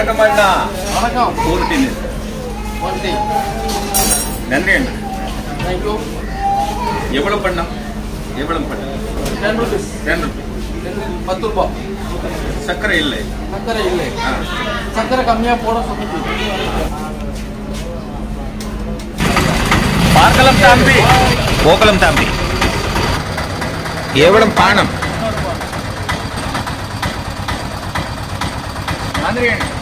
வணக்கம் அண்ணா வணக்கம் ஊருட்டின்னு one day நன்றி அண்ணா தேங்க்யூ எவ்வளவு பண்ணோம் எவ்வளவு பண்ணோம் டென் ருபீஸ் டென் ருபி பத்து ரூபாய் சர்க்கரை இல்லை சர்க்கரை இல்லை ஆ. சர்க்கரை கம்மியாக போட சொல்லுது பார்க்கலாம் தாம்பி போகலாம் தாம்பி எவ்வளவு பானம் நன்றி அண்ணா